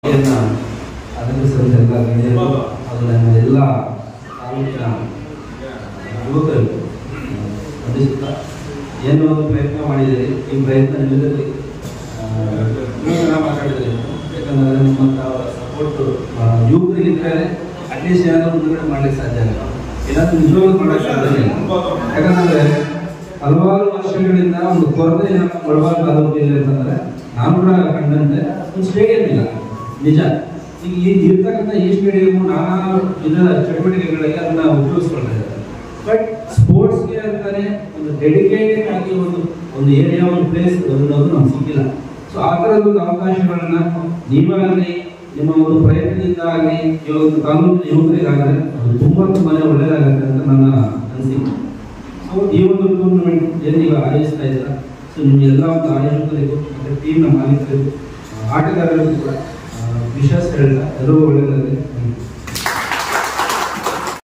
ಇದನ್ನ ಆನಂದಿಸಿದಂಥ ಎಲ್ಲ ಗಣ್ಯರು ಹಾಗೂ ನನ್ನ ಎಲ್ಲ ತಾಲೂಕಿನ ಯುವಕರು ವಂದಿಸುತ್ತಾ ಏನೋ ಒಂದು ಪ್ರಯತ್ನ ಮಾಡಿದ್ದೀರಿ ಈ ಪ್ರಯತ್ನ ನಿಲ್ಲದಲ್ಲಿ ನೀವು ಚೆನ್ನಾಗಿ ಮಾತಾಡಿದ್ರಿ ಯಾಕಂದರೆ ನಿಮ್ಮಂಥ ಸಪೋರ್ಟ್ ಯುವಕರಿಗಿದ್ದರೆ ಅಟ್ಲೀಸ್ಟ್ ಏನಾದರೂ ಮುಂದುಗಡೆ ಮಾಡ್ಲಿಕ್ಕೆ ಸಾಧ್ಯ ಆಗಲ್ಲ ಏನಾದರೂ ನಿಜವಾಗ್ಲೂ ಮಾಡೋಕ್ಕೆ ಸಾಧ್ಯ ಇಲ್ಲ ಯಾಕಂದರೆ ಹಲವಾರು ವರ್ಷಗಳಿಂದ ಒಂದು ಕೊರತೆ ನಮ್ಮ ಮುಳಬಾಗ ತಾಲೂಕಿನಲ್ಲಿ ಅಂತಂದ್ರೆ ನಾನು ಕೂಡ ಕಂಡಂತೆ ಒಂದು ಸ್ಟೇಡಿಯಂ ಇಲ್ಲ ನಿಜ ಈಗ ಈ ಇರ್ತಕ್ಕಂಥ ಈ ಸ್ಟೇಡಿಯಂ ನಾನಾ ಇದರ ಚಟುವಟಿಕೆಗಳಿಗೆ ಅದನ್ನ ಉಪಯೋಗಿಸ್ಕೊಳ್ತಾ ಇದ್ದಾರೆ ಬಟ್ ಸ್ಪೋರ್ಟ್ಸ್ಗೆ ಅಂತಾನೆ ಒಂದು ಡೆಡಿಕೇಟೆಡ್ ಆಗಿ ಒಂದು ಒಂದು ಏರಿಯಾ ಒಂದು ಪ್ಲೇಸ್ ಅನ್ನೋದು ನಮ್ಗೆ ಸಿಕ್ಕಿಲ್ಲ ಸೊ ಆ ಥರದ ಒಂದು ಅವಕಾಶಗಳನ್ನ ನೀವಾಗಲಿ ನಿಮ್ಮ ಒಂದು ಪ್ರಯತ್ನದಿಂದ ಆಗಲಿ ಈ ಒಂದು ಕಾನೂನು ಯುವಕರಿಗಾಗಲಿ ಅದು ತುಂಬಾ ತುಂಬಾನೇ ಒಳ್ಳೆಯದಾಗುತ್ತೆ ಅಂತ ನನ್ನ ಅನಿಸಿಕೆ ಸೊ ಈ ಒಂದು ಟೂರ್ನಮೆಂಟ್ ಏನು ನೀವು ಆಯೋಜಿಸ್ತಾ ಇದ್ದೀರಾ ಸೊ ನಿಮ್ಮ ಎಲ್ಲ ಒಂದು ಆಯೋಜಕರಿಗೂ ಮತ್ತು ಟೀಮ್ನ ಮಾಲೀಕರಿಗೂ ಆ, ಆಟಗಾರರಿಗೂ ಕೂಡ ವಿಶ್ವಾಸ ಹೇಳ್ತಾ ಎಲ್ಲರೂ ಒಳ್ಳೆಯದಾಗಲಿ